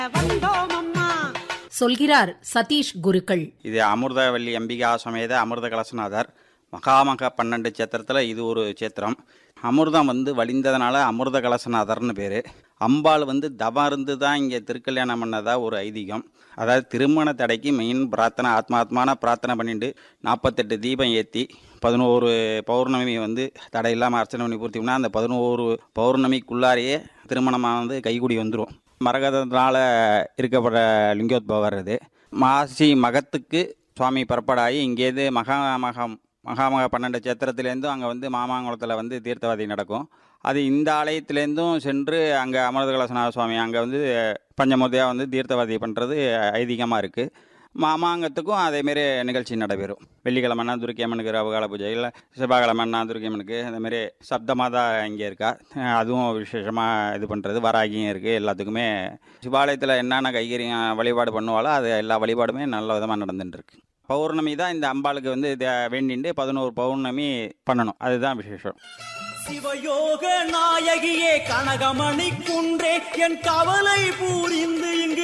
வந்தோம் அம்மா சொல்கிறார் சதீஷ் குருக்கள் இது அமிர்தவல்லி அம்பிகா சமேத அமிர்த கலசநாதர் மகாமக பன்னெண்டு சேத்திரத்தில் இது ஒரு சேத்திரம் அமிர்தம் வந்து வழிந்ததுனால அமிர்த கலசநாதர்னு பேர் அம்பாள் வந்து தவம் இருந்து தான் இங்கே திருக்கல்யாணம் பண்ணதா ஒரு ஐதீகம் அதாவது திருமண தடைக்கு மெயின் பிரார்த்தனை ஆத்மாத்மான பிரார்த்தனை பண்ணிட்டு நாற்பத்தெட்டு தீபம் ஏற்றி பதினோரு பௌர்ணமி வந்து தடை இல்லாமல் அர்ச்சனை பண்ணி பூர்த்தி பண்ணால் அந்த பதினோரு பௌர்ணமிக்குள்ளாரையே திருமணமானது கைகூடி வந்துடும் மரகதத்தினால இருக்கப்படுற லிங்கோத்பவர் இது மாசி மகத்துக்கு சுவாமி புறப்படாகி இங்கேருந்து மகாமகம் மகாமக பன்னெண்டு சேத்திரத்துலேருந்தும் அங்கே வந்து மாமாங்குளத்தில் வந்து தீர்த்தவாதி நடக்கும் அது இந்த ஆலயத்துலேருந்தும் சென்று அங்கே அமிர்தகலசநாத சுவாமி அங்கே வந்து பஞ்சமுதையாக வந்து தீர்த்தவாதி பண்ணுறது ஐதீகமாக இருக்குது மாமாங்கத்துக்கும் அதேமாரி நிகழ்ச்சி நடைபெறும் வெள்ளிக்கிழமைனா துர்க்கியம்மனுக்கு ரவகால பூஜை இல்லை செவ்வாய்க்கிழமைனா துர்க்கியம்மனுக்கு அதேமாரி சப்தமாதா இங்கே இருக்கா அஹ் அதுவும் விசேஷமாக இது பண்ணுறது வராகியும் இருக்குது எல்லாத்துக்குமே சிவாலயத்தில் என்னென்ன கைகரியம் வழிபாடு பண்ணுவாலோ அது எல்லா வழிபாடுமே நல்ல விதமாக நடந்துட்டுருக்கு பௌர்ணமி தான் இந்த அம்பாளுக்கு வந்து இதை வேண்டிட்டு பதினோரு பௌர்ணமி பண்ணணும் அதுதான் விசேஷம் சிவயோக நாயகியே கனகமணி குன்றே என் கவலை பூரிந்து இங்கு